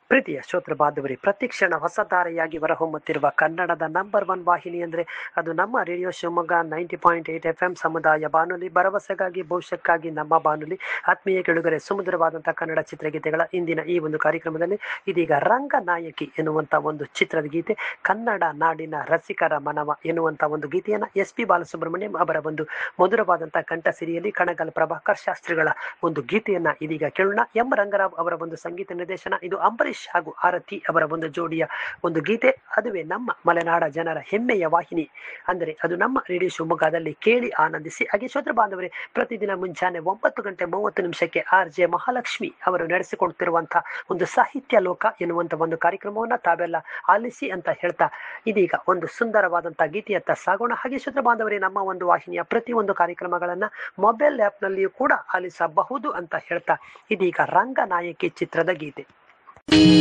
ಪ್ರೀತಿಯ ಶ್ರೋತೃ ಬಾಂಧವರೇ ಪ್ರತಿಕ್ಷಣ ಹೊಸ ಧಾರೆಯಾಗಿ ಹೊರಹೊಮ್ಮುತ್ತಿರುವ ಕನ್ನಡದ ನಂಬರ್ ಒನ್ ವಾಹಿನಿ ಅಂದರೆ ಅದು ನಮ್ಮ radio Shivamogga ninety point eight F M ಸಮುದಾಯ ಬಾನುಲಿ ಭರವಸೆಗಾಗಿ ಭವಿಷ್ಯಕ್ಕಾಗಿ ನಮ್ಮ ಬಾನುಲಿ ಆತ್ಮೀಯ ಕೆಳುಗರೆ ಸುಮಧುರವಾದಂತಹ ಕನ್ನಡ ಚಿತ್ರಗೀತೆಗಳ ಇಂದಿನ ಈ ಒಂದು ಕಾರ್ಯಕ್ರಮದಲ್ಲಿ ಇದೀಗ ರಂಗನಾಯಕಿ ಎನ್ನುವಂಥ ಒಂದು ಚಿತ್ರದ ಗೀತೆ ಕನ್ನಡ ನಾಡಿನ ರಸಿಕರ ಮನವ ಎನ್ನುವಂಥ ಒಂದು ಗೀತೆಯನ್ನು ಎಸ್ ಪಿ ಬಾಲಸುಬ್ರಹ್ಮಣ್ಯಂ ಅವರ ಒಂದು ಮಧುರವಾದಂತಹ ಕಂಠಸಿರಿಯಲ್ಲಿ ಕಣಗಲ್ ಪ್ರಭಾಕರ್ ಶಾಸ್ತ್ರಿಗಳ ಒಂದು ಗೀತೆಯನ್ನ ಇದೀಗ ಕೇಳೋಣ ಎಂ ರಂಗರಾವ್ ಅವರ ಒಂದು ಸಂಗೀತ ನಿರ್ದೇಶನ ಇದು ಅಂಬರೀಷ್ ಹಾಗೂ ಆರತಿ ಅವರ ಒಂದು ಜೋಡಿಯ ಒಂದು ಗೀತೆ ಅದುವೇ ನಮ್ಮ ಮಲೆನಾಡ ಜನರ ಹೆಮ್ಮೆಯ ವಾಹಿನಿ ಅಂದರೆ ಅದು ನಮ್ಮ ರೇಡಿಯೋ ಶಿವಮೊಗ್ಗದಲ್ಲಿ ಕೇಳಿ ಆನಂದಿಸಿ ಹಾಗೆ ಶ್ರೋತೃ ಬಾಂಧವರೇ ಪ್ರತಿದಿನ ಮುಂಜಾನೆ ಒಂಬತ್ತು ಗಂಟೆ ಮೂವತ್ತು ನಿಮಿಷಕ್ಕೆ ಆರ್ ಜೆ ಮಹಾಲಕ್ಷ್ಮಿ ಅವರು ನಡೆಸಿಕೊಡ್ತಿರುವಂತಹ ಒಂದು ಸಾಹಿತ್ಯ ಲೋಕ ಎನ್ನುವಂತ ಒಂದು ಕಾರ್ಯಕ್ರಮವನ್ನ ತಾವೆಲ್ಲ ಆಲಿಸಿ ಅಂತ ಹೇಳ್ತಾ ಇದೀಗ ಒಂದು ಸುಂದರವಾದಂತಹ ಗೀತೆಯತ್ತ ಸಾಗೋಣ ಹಾಗೆ ಶ್ರೋತೃ ಬಾಂಧವರೇ ನಮ್ಮ ಒಂದು ವಾಹಿನಿಯ ಪ್ರತಿಯೊಂದು ಕಾರ್ಯಕ್ರಮಗಳನ್ನ ಮೊಬೈಲ್ ಆ್ಯಪ್ನಲ್ಲಿಯೂ ಕೂಡ ಆಲಿಸಬಹುದು ಅಂತ ಹೇಳ್ತಾ ಇದೀಗ ರಂಗನಾಯಕಿ ಚಿತ್ರದ ಗೀತೆ